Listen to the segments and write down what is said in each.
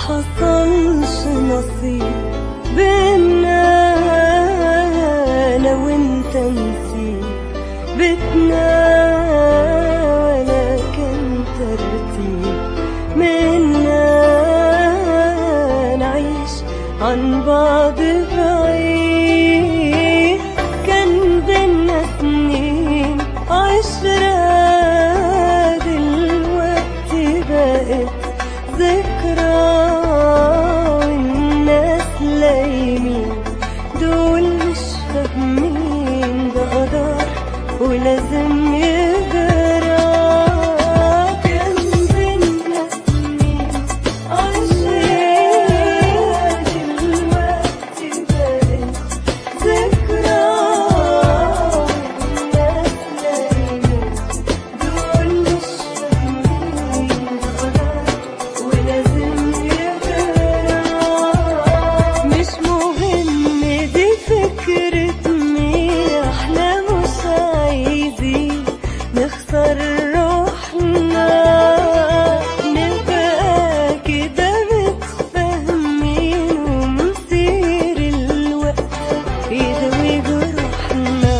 حصلش نصيب بينا انا وانت نسيب بيتنا ولا كان ترتيب منا نعيش عن بعض بعيد كان بينا سنين عشرة دلوقتي بقت ذكرى والناس لايمين دول مش فاهمين ده قدر ولازم يجرى كان بينا سنين عشرة دلوقتي بقت ذكرى والناس لايمين دول مش فاهمين قدر ولازم يجرى مش مهم دي فكرة مين احنا مش عايزين نخسر روحنا نبقى كده متفاهمين ومسير الوقت يداوي جروحنا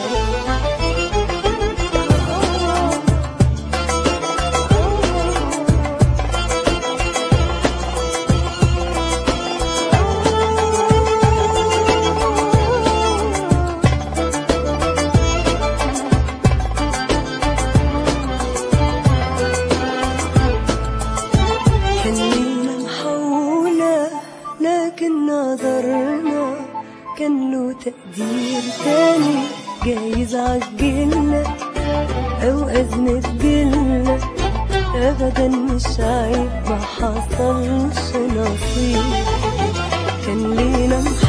كان لينا محولة لكن نظرنا كان له تقدير تاني جايز عجلنا أو أزمة جيلنا أبدا مش عيب ما حصلش نصيب كان لينا محولة